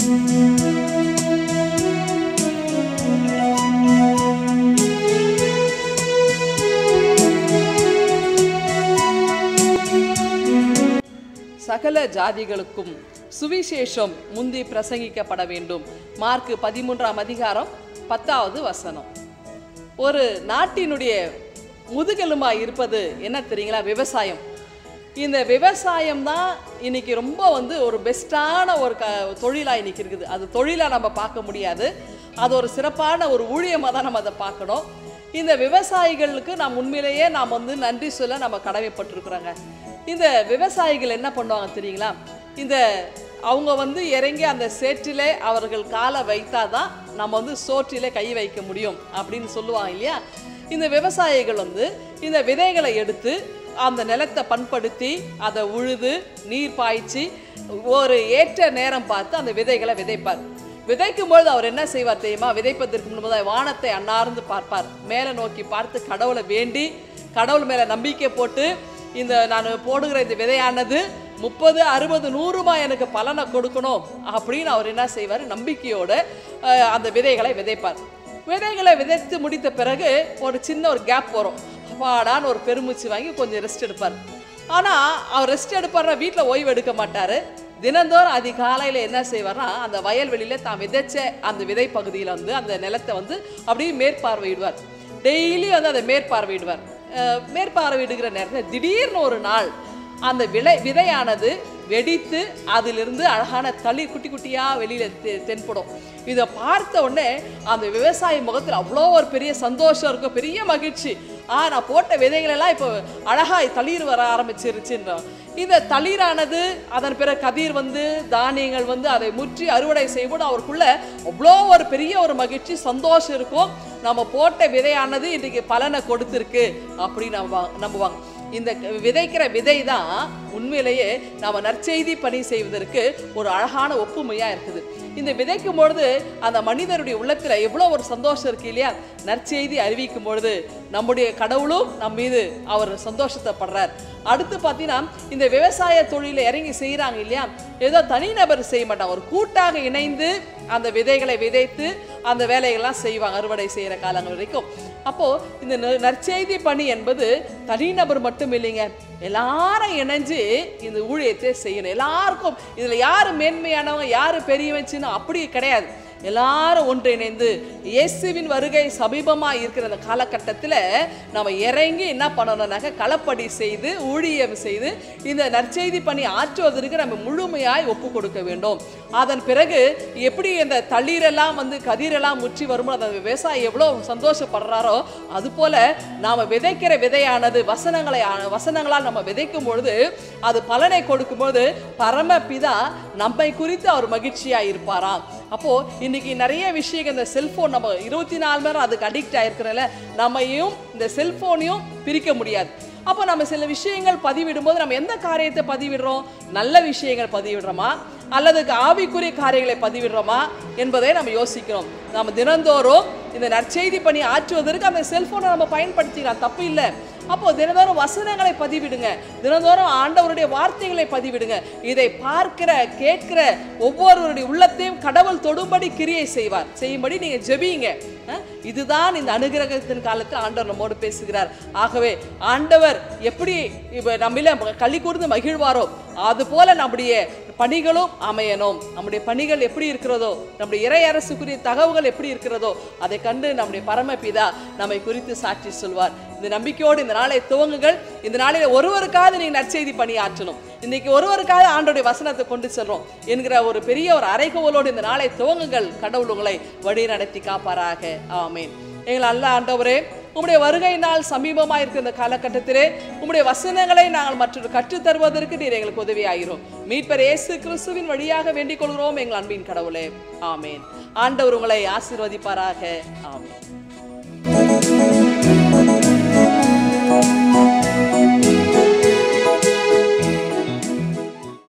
சகல ஜாதிகளுக்கும் சுவிசேஷம் முந்தி பிரசங்கிக்கப்பட வேண்டும் மார்க் பதிமூன்றாம் அதிகாரம் பத்தாவது வசனம் ஒரு நாட்டினுடைய முதுகெலும்பா இருப்பது என்ன தெரியுங்களா விவசாயம் இந்த விவசாயம் தான் இன்னைக்கு ரொம்ப வந்து ஒரு பெஸ்ட்டான ஒரு க தொழிலாக இன்னைக்கு இருக்குது அது தொழிலாக நம்ம பார்க்க முடியாது அது ஒரு சிறப்பான ஒரு ஊழியமாக தான் நம்ம அதை பார்க்கணும் இந்த விவசாயிகளுக்கு நாம் உண்மையிலேயே நாம் வந்து நன்றி சொல்ல நம்ம கடமைப்பட்டிருக்கிறோங்க இந்த விவசாயிகள் என்ன பண்ணுவாங்க தெரியுங்களா இந்த அவங்க வந்து இறங்கி அந்த சேற்றிலே அவர்கள் காலை வைத்தாதான் நம்ம வந்து சோற்றிலே கை வைக்க முடியும் அப்படின்னு சொல்லுவாங்க இல்லையா இந்த விவசாயிகள் வந்து இந்த விதைகளை எடுத்து அந்த நிலத்தை பண்படுத்தி அதை உழுது நீர் பாய்ச்சி ஒரு ஏற்ற நேரம் பார்த்து அந்த விதைகளை விதைப்பார் விதைக்கும் பொழுது அவர் என்ன செய்வார் தெரியுமா விதைப்பதற்கு முன்பதாக வானத்தை அன்னார்ந்து பார்ப்பார் மேலே நோக்கி பார்த்து கடவுளை வேண்டி கடவுள் மேலே நம்பிக்கை போட்டு இந்த நான் போடுகிற இந்த விதையானது முப்பது அறுபது நூறுமா எனக்கு பலனை கொடுக்கணும் அப்படின்னு அவர் என்ன செய்வார் நம்பிக்கையோட அஹ், அந்த விதைகளை விதைப்பார் விதைகளை விதைத்து முடித்த பிறகு ஒரு சின்ன ஒரு கேப் வரும் அப்பாடான்னு ஒரு பெருமூச்சு வாங்கி கொஞ்சம் ரெஸ்ட் எடுப்பார் ஆனால் அவர் ரெஸ்ட் எடுப்பார்னா வீட்டில் ஓய்வு எடுக்க மாட்டார் தினந்தோறும் அதிகாலையில் என்ன செய்வார்னா அந்த வயல்வெளியில் தான் விதைச்ச அந்த விதை பகுதியில் வந்து அந்த நிலத்தை வந்து அப்படியே மேற்பார்வையிடுவார் டெய்லி வந்து அதை மேற்பார்வையிடுவார் அஹ் மேற்பார்வையிடுகிற நேரத்தில் திடீர்னு ஒரு நாள் அந்த விலை விதையானது வெடித்து அதிலிருந்து அழகான தளிர் குட்டி குட்டியாக வெளியில் தெ தென்படும் இதை பார்த்த உடனே அந்த விவசாயி முகத்தில் அவ்வளோ ஒரு பெரிய சந்தோஷம் இருக்கும் பெரிய மகிழ்ச்சி ஆ நான் போட்ட விதைகளெல்லாம் இப்போ அழகாய் தளிர் வர ஆரம்பிச்சிருச்சுன்றோம் இந்த தளிரானது அதன் பிறகு கதிர் வந்து தானியங்கள் வந்து அதை முற்றி அறுவடை செய்யும்போது அவருக்குள்ள அவ்வளோ ஒரு பெரிய ஒரு மகிழ்ச்சி சந்தோஷம் இருக்கும் நம்ம போட்ட விதையானது இன்றைக்கி பலனை கொடுத்துருக்கு அப்படின்னு நம்ப நம்புவாங்க இந்த க- விதைக்கிற விதை தான் உண்மையிலேயே நாம் நற்செய்தி பணி செய்வதற்கு ஒரு அழகான ஒப்புமையாக இருக்குது இந்த விதைக்கும் பொழுது அந்த மனிதருடைய உள்ளத்தில் எவ்வளோ ஒரு சந்தோஷம் இருக்கு இல்லையா நற்செய்தி அறிவிக்கும் பொழுது நம்முடைய கடவுளும் நம் மீது அவர் சந்தோஷத்தை படுறார் அடுத்து பார்த்தீங்கன்னா இந்த விவசாய தொழிலை இறங்கி செய்கிறாங்க இல்லையா ஏதோ தனிநபர் செய்ய மாட்டாங்க ஒரு கூட்டாக இணைந்து அந்த விதைகளை விதைத்து அந்த வேலைகள்லாம் செய்வாங்க அறுவடை செய்கிற காலங்கள் வரைக்கும் அப்போது இந்த ந- நற்செய்தி பணி என்பது தனிநபர் மட்டும் இல்லைங்க எல்லாரும் இணைஞ்சு இந்த ஊழியத்தை செய்யணும் எல்லாருக்கும் இதில் யார் மேன்மையானவங்க யார் பெரியவச்சுன்னு அப்படி கிடையாது எல்லாரும் ஒன்றிணைந்து இயேசுவின் வருகை சமீபமாக இருக்கிற அந்த காலகட்டத்தில் நம்ம இறங்கி என்ன பண்ணணும்னாக்க களப்படி செய்து ஊழியம் செய்து இந்த நற்செய்தி பணி ஆற்றுவதற்கு நம்ம முழுமையாய் ஒப்பு கொடுக்க வேண்டும் அதன் பிறகு எப்படி இந்த தளிரெல்லாம் வந்து கதிரெல்லாம் முற்றி வரும்போது அந்த விவசாயி எவ்வளோ சந்தோஷப்படுறாரோ அதுபோல நாம் விதைக்கிற விதையானது வசனங்களை வசனங்களால் நம்ம விதைக்கும் பொழுது அது பலனை கொடுக்கும்போது பரமபிதா நம்மை குறித்து அவர் மகிழ்ச்சியாக இருப்பாராம் அப்போ இன்னைக்கு நிறைய விஷயங்கள் இந்த செல்போன் நம்ம இருபத்தி நாலு மணி நேரம் அதுக்கு அடிக்ட் ஆயிருக்கிறனால நம்மையும் இந்த செல்போனையும் பிரிக்க முடியாது அப்போ நம்ம சில விஷயங்கள் பதிவிடும்போது நம்ம எந்த காரியத்தை பதிவிடுறோம் நல்ல விஷயங்கள் பதிவிடுறோமா அல்லது ஆவிக்குரிய காரியங்களை பதிவிடுறோமா என்பதை நம்ம யோசிக்கிறோம் நம்ம தினந்தோறும் இந்த நற்செய்தி பணி ஆற்றுவதற்கு அந்த செல்போனை நம்ம பயன்படுத்திக்கலாம் தப்பு இல்லை அப்போ தினந்தோறும் வசனங்களை பதிவிடுங்க தினந்தோறும் ஆண்டவருடைய வார்த்தைகளை பதிவிடுங்க இதை பார்க்கிற கேட்கிற ஒவ்வொருவருடைய உள்ளத்தையும் கடவுள் தொடும்படி கிரியை செய்வார் செய்யும்படி நீங்க ஜெபிங்க அஹ், இதுதான் இந்த அனுகிரகத்தின் காலத்தில் ஆண்டவர் நம்மோடு பேசுகிறார் ஆகவே ஆண்டவர் எப்படி இப்ப நம்மில களி கூர்ந்து மகிழ்வாரோ அது போல நம்முடைய பணிகளும் அமையணும் நம்முடைய பணிகள் எப்படி இருக்கிறதோ நம்முடைய இறை அரசுக்குரிய தகவல்கள் எப்படி இருக்கிறதோ அதை கண்டு நம்முடைய பரமபிதா நம்மை குறித்து சாட்சி சொல்வார் இந்த நம்பிக்கையோடு இந்த நாளை துவங்குங்கள் இந்த நாளில் ஒருவருக்காவது நீங்க நற்செய்தி பணி ஆற்றணும் இன்னைக்கு ஒருவருக்காவது ஆண்டோடைய வசனத்தை கொண்டு செல்றோம் என்கிற ஒரு பெரிய ஒரு அறைகோவலோடு இந்த நாளை துவங்குங்கள் கடவுள் உங்களை வழி நடத்தி காப்பாராக ஆமேன் எங்கள் அல்ல ஆண்டவரே உம்முடைய வருகை நாள் சமீபமாக இருக்கிற இந்த காலகட்டத்திலே உம்முடைய வசனங்களை நாங்கள் மற்றொரு கற்றுத் தருவதற்கு நீர் எங்களுக்கு உதவியாகிறோம் மீட்பர் இயேசு கிறிஸ்துவின் வழியாக வேண்டிக் கொள்கிறோம் எங்கள் அன்பின் கடவுளே ஆமேன் ஆண்டவர் உங்களை ஆசீர்வதிப்பாராக ஆமேன்